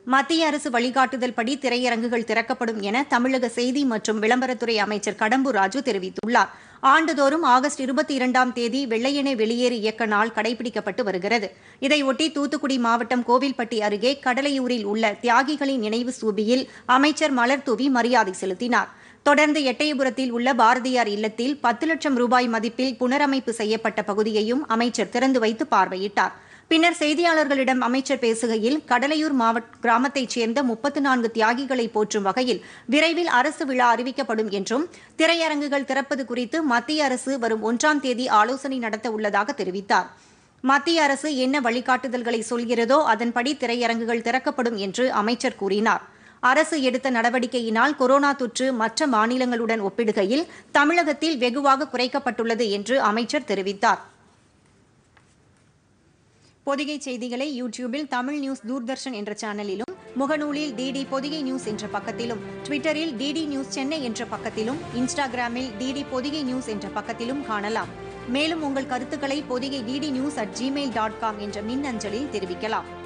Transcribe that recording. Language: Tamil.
மத்திய அரசு வழிகாட்டுதல் படி திரையரங்குகள் திறக்கப்படும் என தமிழக செய்தி மற்றும் விளம்பரத்துறை அமைச்சர் கடம்பூர் ராஜு தெரிவித்துள்ளார் ஆண்டுதோறும் ஆகஸ்ட் இருபத்தி இரண்டாம் தேதி வெள்ளையனே வெளியேறு இயக்க நாள் கடைபிடிக்கப்பட்டு வருகிறது இதையொட்டி தூத்துக்குடி மாவட்டம் கோவில்பட்டி அருகே கடலையூரில் உள்ள தியாகிகளின் நினைவு ஸ்தூபியில் அமைச்சர் மலர் தூவி மரியாதை செலுத்தினார் தொடர்ந்து எட்டயபுரத்தில் உள்ள பாரதியார் இல்லத்தில் பத்து லட்சம் ரூபாய் மதிப்பில் புனரமைப்பு செய்யப்பட்ட பகுதியையும் அமைச்சர் திறந்து வைத்து பார்வையிட்டார் பின்னர் செய்தியாளர்களிடம் அமைச்சர் பேசுகையில் கடலையூர் மாவட்ட கிராமத்தைச் சேர்ந்த முப்பத்து நான்கு தியாகிகளை போற்றும் வகையில் விரைவில் அரசு விழா அறிவிக்கப்படும் என்றும் திரையரங்குகள் திறப்பது குறித்து மத்திய அரசு வரும் ஒன்றாம் தேதி ஆலோசனை நடத்த உள்ளதாக தெரிவித்தார் மத்திய அரசு என்ன வழிகாட்டுதல்களை சொல்கிறதோ அதன்படி திரையரங்குகள் திறக்கப்படும் என்று அமைச்சர் கூறினார் அரசு எடுத்த நடவடிக்கையினால் கொரோனா தொற்று மற்ற மாநிலங்களுடன் ஒப்பிடுகையில் தமிழகத்தில் வெகுவாக குறைக்கப்பட்டுள்ளது என்று அமைச்சர் தெரிவித்தார் பொதிகை செய்திகளை யூடியூபில் தமிழ் நியூஸ் தூர்தர்ஷன் என்ற சேனலிலும் முகநூலில் டிடி பொதிகை நியூஸ் என்ற பக்கத்திலும் ட்விட்டரில் டிடி நியூஸ் சென்னை என்ற பக்கத்திலும் இன்ஸ்டாகிராமில் டிடி பொதிகை நியூஸ் என்ற பக்கத்திலும் காணலாம் மேலும் உங்கள் கருத்துக்களை Podhigai DD news at Gmail dot com என்ற மின்னஞ்சலில் தெரிவிக்கலாம்